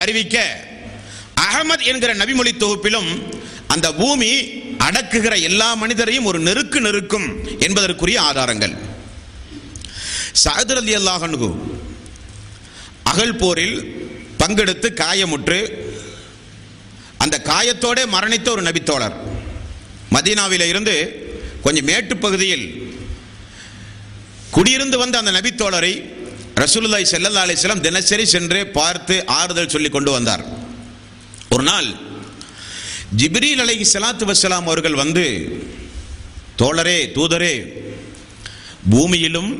அறிவிக்க அகமது என்கிற நபிமொழி தொகுப்பிலும் அந்த பூமி அடக்குகிற எல்லா மனிதரையும் ஒரு நெருக்கு நெருக்கும் என்பதற்குரிய ஆதாரங்கள் சஹதர் அலி அல்லாஹன்கு அகல் போரில் பங்கெடுத்து காயமுற்று அந்த காயத்தோட மரணித்த ஒரு நபித்தோழர் மதீனாவில இருந்து கொஞ்சம் மேட்டு பகுதியில் குடியிருந்து வந்த அந்த நபித்தோழரை ரசூலுல்லாஹி ஸல்லல்லாஹு அலைஹி வஸல்லம் தினசரி சென்று பார்த்து ஆறுதல் சொல்லி கொண்டு வந்தார் ஒரு நாள் ஜிப்ரீல் அலைஹி ஸலாத்து வஸ்ஸலாம் அவர்கள் வந்து தோழரே தூதரே பூமியிலும்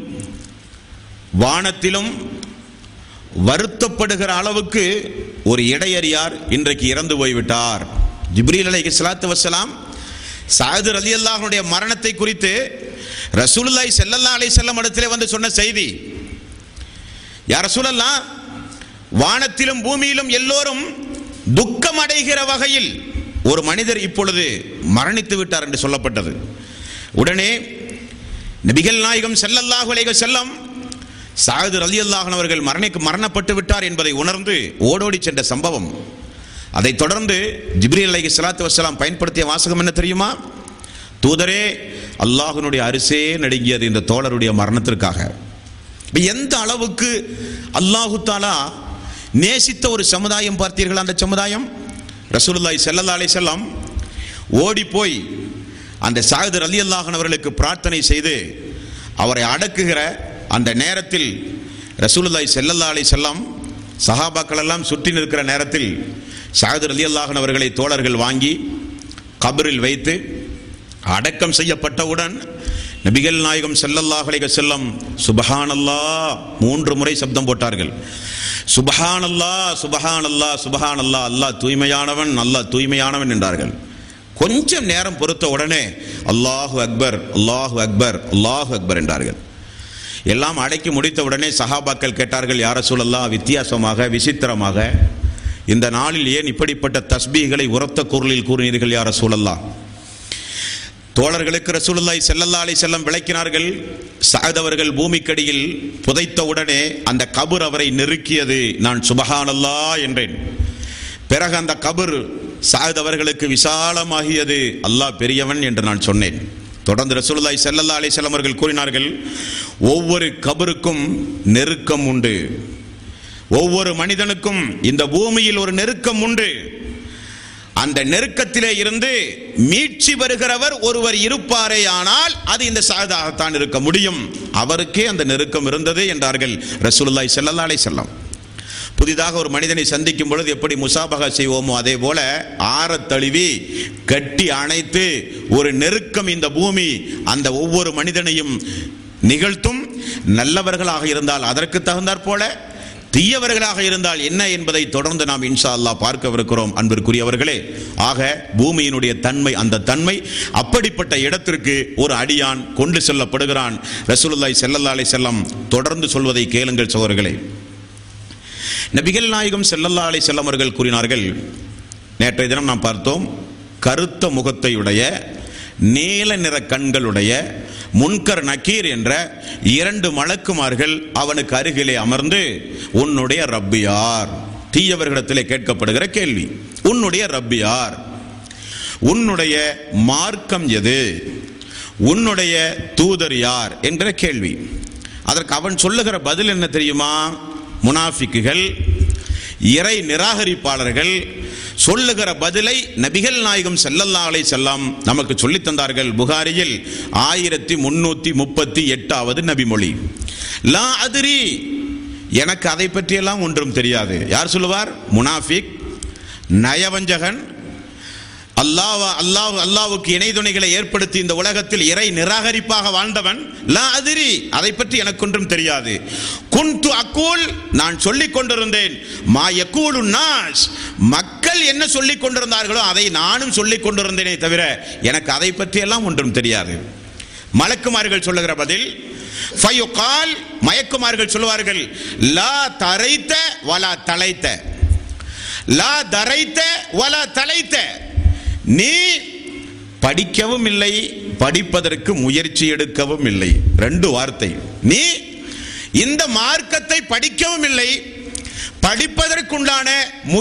வானத்திலும் வருத்தப்படுகிற அளவுக்கு ஒரு இடையறியார் இன்றைக்கு இறந்து போய்விட்டார் ஜிப்ரீல் அலைஹி ஸலாத்து வஸ்ஸலாம் சாயது அலி அல்லாஹனுடைய மரணத்தை குறித்து ரசூலுல்லாஹி ஸல்லல்லாஹு அலைஹி வஸல்லம் இடத்திலே வந்து சொன்ன செய்தி யார் ரசூலல்லா வானத்திலும் பூமியிலும் எல்லோரும் துக்கம் அடைகிற வகையில் ஒரு மனிதர் இப்பொழுது மரணித்து விட்டார் என்று சொல்லப்பட்டது உடனே நபிகள் நாயகம் ஸல்லல்லாஹு அலைஹி வஸல்லம் சாயது அலி அல்லாஹன் அவர்கள் மரணிக்கு மரணப்பட்டு விட்டார் என்பதை உணர்ந்து ஓடோடி சென்ற சம்பவம் அதைத் தொடர்ந்து ஜிப்ரீல் அலைஹி ஸலாத்து வஸ்ஸலாம் பயன்படுத்திய வாசகம் என்ன தெரியுமா தூதரே அல்லாஹ்வினுடைய அரிசே நடுங்கியது இந்த தோழருடைய மரணத்திற்காக இப்ப எந்த அளவுக்கு அல்லாஹு தாலா நேசித்த ஒரு சமுதாயம் பார்த்தீர்கள் அந்த சமுதாயம் ரசூலுல்லாஹி ஸல்லல்லாஹு அலைஹி வஸல்லம் ஓடி போய் அந்த சாகிதர் அலி அல்லாஹன் அவர்களுக்கு பிரார்த்தனை செய்து அவரை அடக்குகிற அந்த நேரத்தில் ரசூலுல்லாஹி ஸல்லல்லாஹு அலைஹி வஸல்லம் சஹாபாக்கள் எல்லாம் சுற்றி நிற்கிற நேரத்தில் சாகிதர் அலி அல்லாஹன் அவர்களை தோழர்கள் வாங்கி கபரில் வைத்து அடக்கம் செய்யப்பட்டவுடன் நபிகள் நாயகம் ஸல்லல்லாஹு அலைஹி வஸல்லம் சுபஹானல்லாஹ் மூன்று முறை சப்தம் போட்டார்கள் சுபஹானல்லாஹ் சுபஹானல்லாஹ் சுபஹானல்லாஹ் அல்லாஹ் தூய்மையானவன் அல்லாஹ் தூய்மையானவன் என்றார்கள் கொஞ்சம் நேரம் பொறுத்த உடனே அல்லாஹு அக்பர் அல்லாஹு அக்பர் அல்லாஹு அக்பர் என்றார்கள் எல்லாம் அடக்கி முடித்த உடனே சஹாபாக்கள் கேட்டார்கள் யார சூழல்லா வித்தியாசமாக விசித்திரமாக இந்த நாளில் ஏன் இப்படிப்பட்ட தஸ்பீகளை உரத்த குரலில் கூறினீர்கள் யார சூழல்லா தோழர்களுக்கு ரசூலுல்லாஹி ஸல்லல்லாஹு அலைஹி வஸல்லம் விளக்கினார்கள் சஅத் அவர்கள் பூமிக்கடியில் புதைத்த உடனே அந்த கபர் அவரை நெருக்கியது நான் சுபஹானல்லாஹ் என்றேன் பிறகு அந்த கபர் சஅத் அவர்களுக்கு விசாலமாகியது அல்லாஹ் பெரியவன் என்று நான் சொன்னேன் தொடர்ந்து ரசூலுல்லாஹி ஸல்லல்லாஹு அலைஹி வஸல்லம் அவர்கள் கூறினார்கள் ஒவ்வொரு கபருக்கும் நெருக்கம் உண்டு ஒவ்வொரு மனிதனுக்கும் இந்த பூமியில் ஒரு நெருக்கம் உண்டு அந்த நெருக்கத்திலே இருந்து மீட்சி வருகிறவர் ஒருவர் இருப்பாரே ஆனால் அது இந்த சாதாகத்தான் இருக்க முடியும் அவருக்கே அந்த நெருக்கம் இருந்தது என்றார்கள் ரசூலுல்லாஹி ஸல்லல்லாஹு அலைஹி வஸல்லம் புதிதாக ஒரு மனிதனை சந்திக்கும் பொழுது எப்படி முசாபகா செய்வோமோ அதே போல ஆறத் தழுவி கட்டி அணைத்து ஒரு நெருக்கம் இந்த பூமி அந்த ஒவ்வொரு மனிதனையும் நிகழ்த்தும் நல்லவர்களாக இருந்தால் அதற்கு தகுந்தாற் போல தீயவர்களாக இருந்தால் என்ன என்பதை தொடர்ந்து நாம் இன்ஷா அல்லாஹ் பார்க்கவிருக்கிறோம் அன்பிற்குரியவர்களே ஆக பூமியினுடைய தன்மை அந்த தன்மை அப்படிப்பட்ட இடத்திற்கு ஒரு அடியான் கொண்டு செல்லப்படுகிறான் ரசூலுல்லாஹி ஸல்லல்லாஹு அலைஹி வஸல்லம் தொடர்ந்து சொல்வதை கேளுங்கள் சகோதரர்களே நபிகள் நாயகம் ஸல்லல்லாஹு அலைஹி வஸல்லம் அவர்கள் கூறினார்கள் நேற்றைய தினம் நாம் பார்த்தோம் கருத்த முகத்தையுடைய நீல நிற கண்களுடைய முன்கர் நக்கீர் என்ற இரண்டு மலக்குமார்கள் அவனுக்கு அருகிலே அமர்ந்து உன்னுடைய ரப்பியார் தீயவர்களிடத்திலே கேட்கப்படுகிற கேள்வி உன்னுடைய ரப்பியார் உன்னுடைய மார்க்கம் எது உன்னுடைய தூதர் யார் என்கிற கேள்வி அதற்கு அவன் சொல்லுகிற பதில் என்ன தெரியுமா முனாஃபிக்குகள் இறை நிராகரிப்பாளர்கள் சொல்லுகிற பதிலை நபிகள் நாயகம் ஸல்லல்லாஹு அலைஹி செல்லம் நமக்கு சொல்லித் தந்தார்கள் புகாரியில் ஆயிரத்தி முன்னூத்தி முப்பத்தி எட்டாவது நபிமொழி லா அதிரி எனக்கு அதை பற்றியெல்லாம் ஒன்றும் தெரியாது யார் சொல்லுவார் முனாஃபிக் நயவஞ்சகன் அல்லாஹ் அல்லாஹ் அல்லாவுக்கு இணை துணைகளை ஏற்படுத்தி இந்த உலகத்தில் இறை நிராகரிப்பாக வாழ்ந்தவன் லா அதிரி அதை பற்றி எனக்கு ஒன்றும் தெரியாது குன்து அக்கூல் நான் சொல்லிக் கொண்டிருந்தேன் மா யக்கூலு நாஸ் மக்கள் என்ன சொல்லிக் கொண்டிருந்தார்களோ அதை நானும் சொல்லிக் கொண்டிருந்தேனே தவிர எனக்கு அதை பற்றியெல்லாம் ஒன்றும் தெரியாது மலக்குமார்கள் சொல்லுகிற பதில் ஃபயுகால் மயக்குமார்கள் சொல்லுவார்கள் லா தரைத்த வலா தலைத்த லா தரைத்த வலா தலைத்த நீ படிக்கவும் இல்லை படிப்பதற்கு முயற்சி எடுக்கவும் இல்லை ரெண்டு வார்த்தை நீ இந்த மார்க்கத்தை படிக்கவும் இல்லை படிப்பதற்குண்டான